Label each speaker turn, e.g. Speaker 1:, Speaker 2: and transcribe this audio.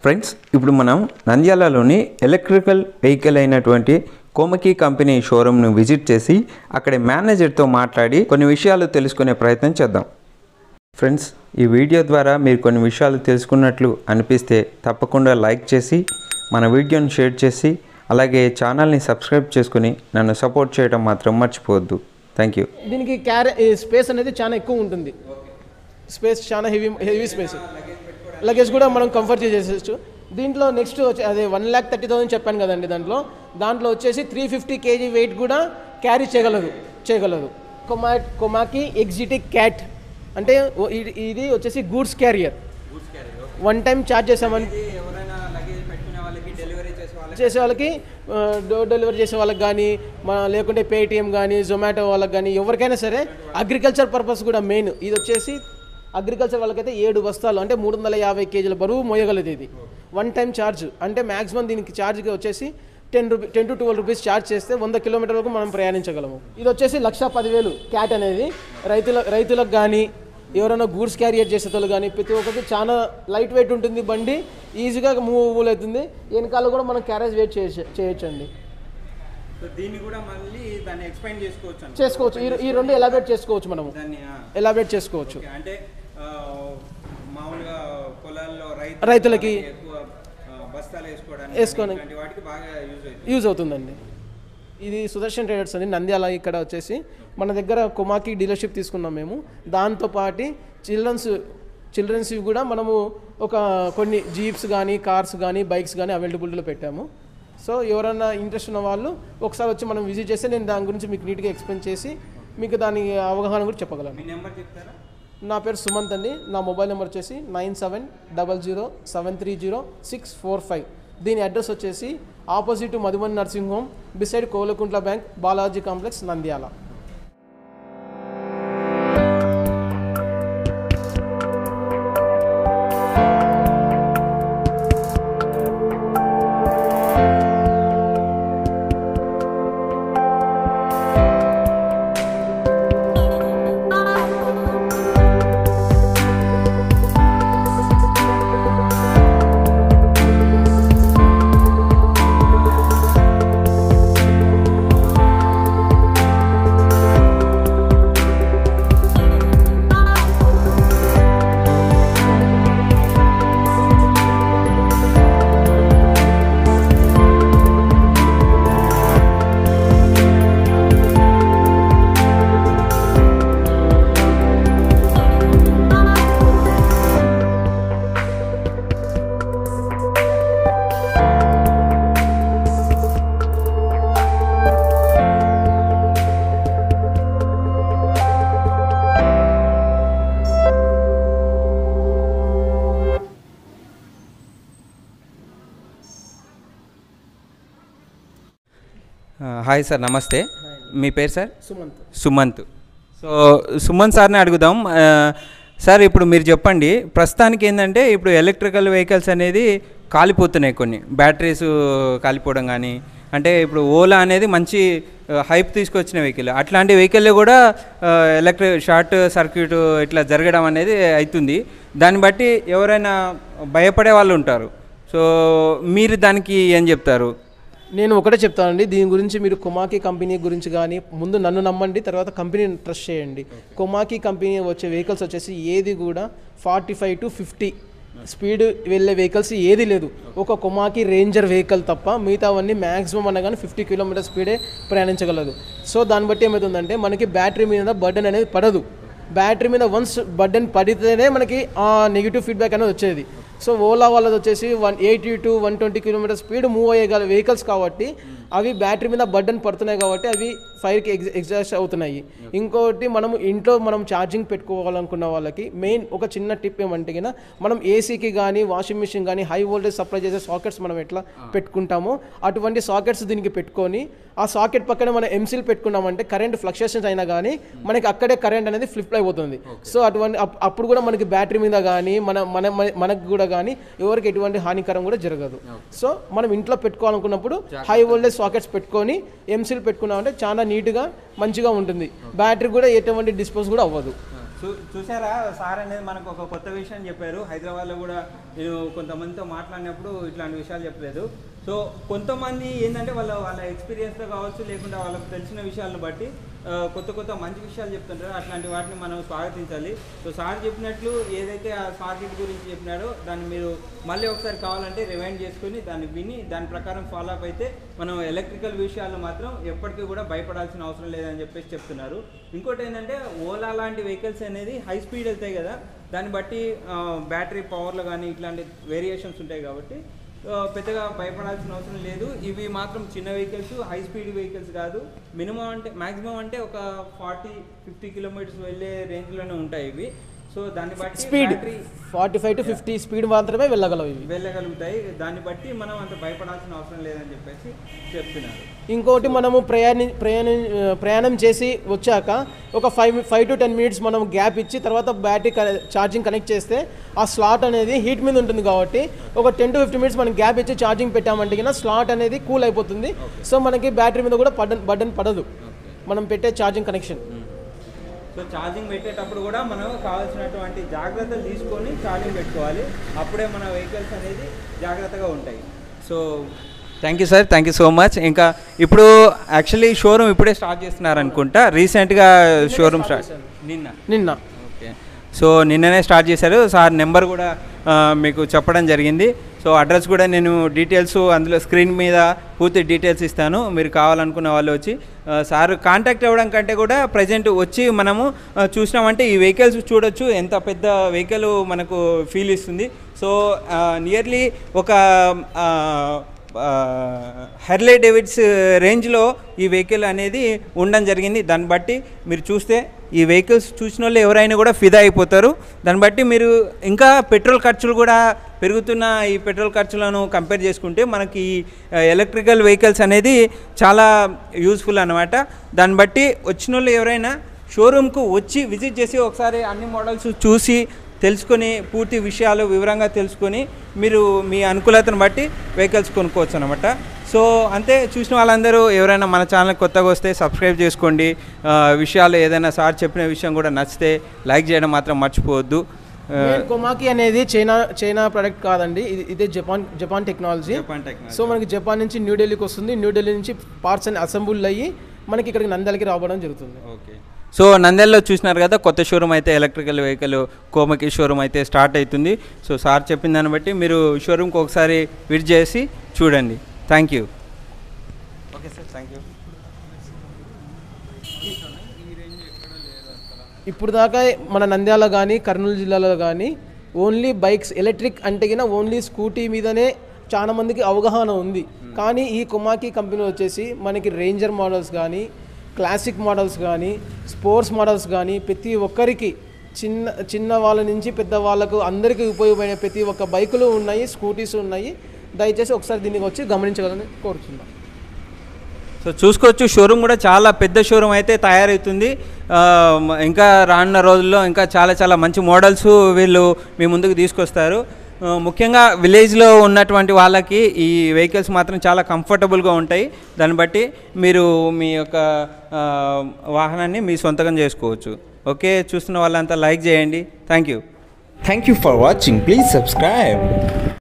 Speaker 1: Friends ఇప్పుడు మనం నంద్యాలలోని electrical vehicle అయినటువంటి కోమకి కంపెనీ షోరూమ్ను విజిట్ చేసి అక్కడి మేనేజర్తో మాట్లాడి కొన్ని విషయాలు తెలుసుకునే ప్రయత్నం చేద్దాం ఫ్రెండ్స్ ఈ వీడియో ద్వారా మీరు కొన్ని విషయాలు తెలుసుకున్నట్లు అనిపిస్తే తప్పకుండా లైక్ చేసి మన వీడియోని షేర్ చేసి అలాగే ఛానల్ని సబ్స్క్రైబ్ చేసుకుని నన్ను సపోర్ట్ చేయడం మాత్రం మర్చిపోవద్దు థ్యాంక్ యూ
Speaker 2: దీనికి క్యారె స్పేస్ అనేది చాలా ఎక్కువ ఉంటుంది స్పేస్ చాలా హెవీ హెవీ స్పేస్ లగేజ్ కూడా మనం కంఫర్ట్ చేసేయచ్చు దీంట్లో నెక్స్ట్ వచ్చి అదే వన్ ల్యాక్ థర్టీ థౌసండ్ చెప్పాను కదండి దాంట్లో దాంట్లో వచ్చేసి త్రీ ఫిఫ్టీ కేజీ వెయిట్ కూడా క్యారీ చేయగలదు చేయగలదు కొమా కొమాకి ఎగ్జిటిక్ క్యాట్ అంటే ఓ- ఇది ఇది వచ్చేసి goods carrier one time charge చేసామని చేసే వాళ్ళకి ఆ, డోర్ డెలివరీ చేసే వాళ్ళకి కానీ మన లేకుంటే పేటిఎం కానీ జొమాటో వాళ్ళకి కానీ ఎవరికైనా సరే అగ్రికల్చర్ పర్పస్ కూడా మెయిన్ ఇది వచ్చేసి అగ్రికల్చర్ వాళ్ళకైతే ఏడు బస్తాలు అంటే మూడు వందల యాభై కేజీల బరువు మోయగలదు ఇది వన్ టైం ఛార్జ్ అంటే మ్యాక్సిమం దీనికి ఛార్జ్కి వచ్చేసి ten rupee ten to twelve rupees charge చేస్తే వంద కిలోమీటర్ వరకు మనం ప్రయాణించగలము ఇది వచ్చేసి లక్ష పదివేలు క్యాట్ అనేది రైతుల రైతులకు కానీ ఎవరైనా గూడ్స్ క్యారియర్ చేసేటోళ్ళు కానీ ప్రతి ఒక్కరికి చాలా లైట్ వెయిట్ ఉంటుంది బండి ఈజీగా మూవబుల్ అవుతుంది వెనకాల కూడా మనం క్యారేజ్ వెయిట్ చేయొచ్చు చేయొచ్చండి
Speaker 3: సో దీన్ని కూడా మళ్ళీ దాన్ని ఎక్స్ప్లెయిన్ చేసుకోవచ్చు అన్నమాట.
Speaker 2: చేసుకోవచ్చు ఈ ఈ రెండు ఎలాబరేట్ చేసుకోవచ్చు మనము
Speaker 3: దాన్ని ఆ,
Speaker 2: ఎలాబరేట్ చేసుకోవచ్చు
Speaker 3: ఓకే. అంటే ఆ, మామూలుగా పొలాల్లో రైతు
Speaker 2: రైతులకి
Speaker 3: ఎక్కువ ఆ, బస్తాలు వేసుకోవడానికి
Speaker 2: వేసుకొని.
Speaker 3: ఇలాంటి వాటికి బాగా యూజ్ అవుతుంది
Speaker 2: యూజ్ అవుతుందండి ఇది సుదర్శన్ ట్రేడర్స్ అని నంద్యాల ఇక్కడ వచ్చేసి మన దగ్గర కుమాకి డీలర్షిప్ తీసుకున్నాం మేము దాంతోపాటి చిల్డ్రన్స్ చిల్డ్రన్స్ కూడా మనము ఒక కొన్ని జీప్స్ కానీ కార్స్ కానీ బైక్స్ కానీ అవైలబిలిటీలో పెట్టాము సో ఎవరైనా ఇంట్రెస్ట్ ఉన్న వాళ్ళు ఒకసారి వచ్చి మనం విజిట్ చేస్తే నేను దాని గురించి మీకు నీట్గా ఎక్స్ప్లెయిన్ చేసి మీకు దాని అవగాహన కూడా చెప్పగలను
Speaker 3: మీ నెంబర్ చెప్తారా
Speaker 2: నా పేరు సుమంత్ అండి నా మొబైల్ నెంబర్ వచ్చేసి nine seven double zero seven three zero six four five దీని అడ్రస్ వచ్చేసి opposite Madhuman nursing home beside Kolakuntla bank Balaji complex Nandyal
Speaker 1: ఆ, హాయ్ సార్ నమస్తే మీ పేరు సార్
Speaker 2: సుమంత్
Speaker 1: సుమంత్ సో సుమంత్ సార్ని అడుగుదాం ఆ, సార్ ఇప్పుడు మీరు చెప్పండి ప్రస్తుతానికి ఏంటంటే ఇప్పుడు ఎలక్ట్రికల్ వెహికల్స్ అనేది కాలిపోతున్నాయి కొన్ని బ్యాటరీస్ కాలిపోవడం కానీ అంటే ఇప్పుడు ఓలా అనేది మంచి హైప్ తీసుకొచ్చిన వెహికల్ అట్లాంటి వెహికల్లో కూడా ఎలక్ట్రిక్ షార్ట్ సర్క్యూట్ ఇట్లా జరగడం అనేది అవుతుంది దాన్ని బట్టి ఎవరైనా భయపడే వాళ్ళు ఉంటారు సో మీరు దానికి ఏం చెప్తారు
Speaker 2: నేను ఒకటే చెప్తానండి దీని గురించి మీరు కొమాకి కంపెనీ గురించి కానీ ముందు నన్ను నమ్మండి తర్వాత కంపెనీని ట్రస్ట్ చేయండి కొమాకి కంపెనీ వచ్చే వెహికల్స్ వచ్చేసి ఏది కూడా forty five to fifty speed వెళ్ళే వెహికల్స్ ఏది లేదు ఒక కొమాకి రేంజర్ వెహికల్ తప్ప మిగతావన్నీ మ్యాక్సిమం అన్నా కానీ ఫిఫ్టీ కిలోమీటర్ స్పీడే ప్రయాణించగలదు సో దాన్ని బట్టి ఏమవుతుందంటే మనకి బ్యాటరీ మీద బర్డెన్ అనేది పడదు బ్యాటరీ మీద వన్స్ బర్డెన్ పడితేనే మనకి ఆ నెగిటివ్ ఫీడ్బ్యాక్ అనేది వచ్చేది సో ఓలా వాళ్ళది వచ్చేసి one eighty to one twenty kilometre speed move అయ్యగల వెహికల్స్ కాబట్టి అవి బ్యాటరీ మీద బర్డన్ పడుతున్నాయి కాబట్టి అవి ఫైర్కి ఎగ్జ ఎగ్జాస్ట్ అవుతున్నాయి ఇంకోటి మనం ఇంట్లో మనం ఛార్జింగ్ పెట్టుకోవాలనుకున్న వాళ్ళకి మెయిన్ ఒక చిన్న టిప్ ఏమంటే గిన మనం ఏసీకి కానీ వాషింగ్ మిషన్ కానీ హై వోల్టేజ్ సప్లై చేసే సాకెట్స్ మనం ఎట్లా పెట్టుకుంటామో అటువంటి సాకెట్స్ దీనికి పెట్టుకొని ఆ సాకెట్ పక్కన మనం ఎంసీల్ పెట్టుకున్నామంటే కరెంట్ ఫ్లక్చుయేషన్స్ అయినా కానీ మనకి అక్కడే కరెంట్ అనేది ఫ్లిప్ అయిపోతుంది సో అటువంటి అప్- అప్పుడు కూడా మనకి బ్యాటరీ మీద కానీ మన మన మన- మనకు కూడా కానీ ఎవరికి ఎటువంటి హానికరం కూడా జరగదు సో మనం ఇంట్లో పెట్టుకోవాలనుకున్నప్పుడు హై వోల్టేజ్ సాకెట్స్ పెట్టుకొని ఎంసీల్ పెట్టుకున్నామంటే చాలా నీట్గా మంచిగా ఉంటుంది బ్యాటరీ కూడా ఎటువంటి డిస్పోజ్ కూడా అవ్వదు
Speaker 1: సో చూ చూసారా సార్ అనేది మనకు ఒక కొత్త విషయం చెప్పారు హైదరాబాద్లో కూడా నేను కొంతమందితో మాట్లాడినప్పుడు ఇట్లాంటి విషయాలు చెప్పలేదు సో కొంతమంది ఏంటంటే వాళ్ళ వాళ్ళ ఎక్స్పీరియన్స్తో కావచ్చు లేకుంటే వాళ్ళకి తెలిసిన విషయాలను బట్టి ఆ, కొత్త కొత్త మంచి విషయాలు చెప్తుంటారు అట్లాంటి వాటిని మనం స్వాగతించాలి సో సార్ చెప్పినట్లు ఏదైతే ఆ సాకెట్ గురించి చెప్పినాడో దాన్ని మీరు మళ్ళీ ఒకసారి కావాలంటే రివైండ్ చేసుకుని దాన్ని విని దాని ప్రకారం ఫాలో అప్ అయితే మనం ఎలక్ట్రికల్ విషయాల్లో మాత్రం ఎప్పటికీ కూడా భయపడాల్సిన అవసరం లేదని చెప్పేసి చెప్తున్నారు ఇంకోటి ఏంటంటే ఓలా లాంటి వెహికల్స్ అనేది హై స్పీడ్ వెళ్తాయి కదా దాన్ని బట్టి బ్యాటరీ పవర్లో కానీ ఇట్లాంటి వేరియేషన్స్ ఉంటాయి కాబట్టి ఆ, పెద్దగా భయపడాల్సిన అవసరం లేదు ఇవి మాత్రం చిన్న వెహికల్స్ హై స్పీడ్ వెహికల్స్ కాదు మినిమం అంటే మాక్సిమం అంటే ఒక ఫార్టీ ఫిఫ్టీ కిలోమీటర్స్ వెళ్ళే రేంజ్లోనే ఉంటాయి ఇవి సో దాన్ని బట్టి
Speaker 2: speed
Speaker 1: battery
Speaker 2: forty five to fifty speed మాత్రమే వెళ్ళగలవు ఇవి
Speaker 1: వెళ్ళగలుగుతాయి దాన్ని బట్టి మనం అంత భయపడాల్సిన అవసరం లేదని చెప్పేసి చెప్తున్నారు
Speaker 2: ఇంకోటి మనము ప్రయాణి ప్రయాణి ప్రయాణం చేసి వచ్చాక ఒక five five to ten minutes మనం గ్యాప్ ఇచ్చి తర్వాత బ్యాటరీ ఛార్జింగ్ కనెక్ట్ చేస్తే ఆ స్లాట్ అనేది హీట్ మీద ఉంటుంది కాబట్టి ఒక టెన్ టు ఫిఫ్టీ మినిట్స్ మనం గ్యాప్ ఇచ్చి ఛార్జింగ్ పెట్టామంటే కింద స్లాట్ అనేది కూల్ అయిపోతుంది సో మనకి బ్యాటరీ మీద కూడా బటన్ బటన్ పడదు మనం పెట్టే ఛార్జింగ్ కనెక్షన్
Speaker 1: సో ఛార్జింగ్ పెట్టేటప్పుడు కూడా మనం కావాల్సినటువంటి జాగ్రత్తలు తీసుకొని ఛార్జింగ్ పెట్టుకోవాలి అప్పుడే మన వెహికల్స్ అనేది జాగ్రత్తగా ఉంటాయి so thank you sir thank you so much ఇంకా ఇప్పుడు యాక్చువల్లీ షోరూమ్ ఇప్పుడే స్టార్ట్ చేస్తున్నారు అనుకుంటా రీసెంట్గా షోరూమ్ స్టార్ట్ నిన్న
Speaker 2: నిన్న
Speaker 1: ఓకే సో నిన్ననే స్టార్ట్ చేశారు సార్ నెంబర్ కూడా ఆ, మీకు చెప్పడం జరిగింది సో అడ్రస్ కూడా నేను డీటెయిల్స్ అందులో స్క్రీన్ మీద పూర్తి డీటెయిల్స్ ఇస్తాను మీరు కావాలనుకున్న వాళ్ళు వచ్చి ఆ, సార్ కాంటాక్ట్ అవ్వడం కంటే కూడా ప్రజెంట్ వచ్చి మనము ఆ, చూసినామంటే ఈ వెహికల్స్ చూడొచ్చు ఎంత పెద్ద వెహికల్ మనకు ఫీల్ ఇస్తుంది సో నియర్లీ ఒక ఆ, హెర్లే డేవిడ్స్ రేంజ్లో ఈ వెహికల్ అనేది ఉండడం జరిగింది దాన్ని బట్టి మీరు చూస్తే ఈ వెహికల్స్ చూసిన వాళ్ళు ఎవరైనా కూడా ఫిదా అయిపోతారు దాన్ని బట్టి మీరు ఇంకా పెట్రోల్ ఖర్చులు కూడా పెరుగుతున్న ఈ పెట్రోల్ ఖర్చులను కంపేర్ చేసుకుంటే మనకి ఈ ఎలక్ట్రికల్ వెహికల్స్ అనేది చాలా యూస్ఫుల్ అనమాట దాన్ని బట్టి వచ్చిన వాళ్ళు ఎవరైనా షోరూమ్కు వచ్చి విజిట్ చేసి ఒకసారి అన్ని మోడల్స్ చూసి తెలుసుకొని పూర్తి విషయాలు వివరంగా తెలుసుకొని మీరు మీ అనుకూలతను బట్టి వెహికల్స్ కొనుక్కోవచ్చు అనమాట సో అంతే చూసిన వాళ్ళందరూ ఎవరైనా మన ఛానల్ కొత్తగా వస్తే సబ్స్క్రైబ్ చేసుకోండి ఆ, విషయాలు ఏదైనా సార్ చెప్పిన విషయం కూడా నచ్చితే లైక్ చేయడం మాత్రం మర్చిపోవద్దు ఆ,
Speaker 2: కొమాకి అనేది చైనా చైనా ప్రొడక్ట్ కాదండి ఇది ఇదే Japan Japan technology
Speaker 1: Japan technology.
Speaker 2: So మనకి జపాన్ నుంచి న్యూఢిల్లీకి వస్తుంది న్యూఢిల్లీ నుంచి పార్ట్స్ అన్ని అసెంబుల్ అయ్యి మనకి ఇక్కడికి నంద్యాలకి రావడం జరుగుతుంది
Speaker 1: ఓకే సో నంద్యాలలో చూసినారు కదా కొత్త షోరూమ్ అయితే ఎలక్ట్రికల్ వెహికల్ కోమకి షోరూమ్ అయితే స్టార్ట్ అవుతుంది సో సార్ చెప్పిన దాన్ని బట్టి మీరు షోరూమ్కి ఒకసారి విజిట్ చేసి చూడండి thank you okay sir thank you
Speaker 2: ఇప్పుడు దాకా మన నంద్యాల కానీ కర్నూలు జిల్లాలో కానీ ఓన్లీ బైక్స్ ఎలక్ట్రిక్ అంటే కింద ఓన్లీ స్కూటీ మీదనే చాలా మందికి అవగాహన ఉంది కానీ ఈ కుమాకి కంపెనీ వచ్చేసి మనకి రేంజర్ మోడల్స్ కానీ క్లాసిక్ మోడల్స్ కానీ స్పోర్ట్స్ మోడల్స్ కానీ ప్రతి ఒక్కరికి చిన్న చిన్న వాళ్ళ నుంచి పెద్ద వాళ్ళకు అందరికీ ఉపయోగపడే ప్రతి ఒక్క బైకులు ఉన్నాయి స్కూటీస్ ఉన్నాయి దయచేసి ఒకసారి దీనికి వచ్చి గమనించగలని కోరుతున్నాను
Speaker 1: సో చూసుకోవచ్చు షోరూమ్ కూడా చాలా పెద్ద షోరూమ్ అయితే తయారవుతుంది ఆ, మ- ఇంకా రానున్న రోజుల్లో ఇంకా చాలా చాలా మంచి మోడల్స్ వీళ్ళు మీ ముందుకు తీసుకొస్తారు ఆ, ముఖ్యంగా విలేజ్లో ఉన్నటువంటి వాళ్ళకి ఈ వెహికల్స్ మాత్రం చాలా కంఫర్టబుల్గా ఉంటాయి దాన్ని బట్టి మీరు మీ యొక్క ఆ, వాహనాన్ని మీ సొంతకం చేసుకోవచ్చు ఓకే చూస్తున్న వాళ్ళంతా లైక్ చేయండి thank you
Speaker 4: Thank you for watching. Please subscribe.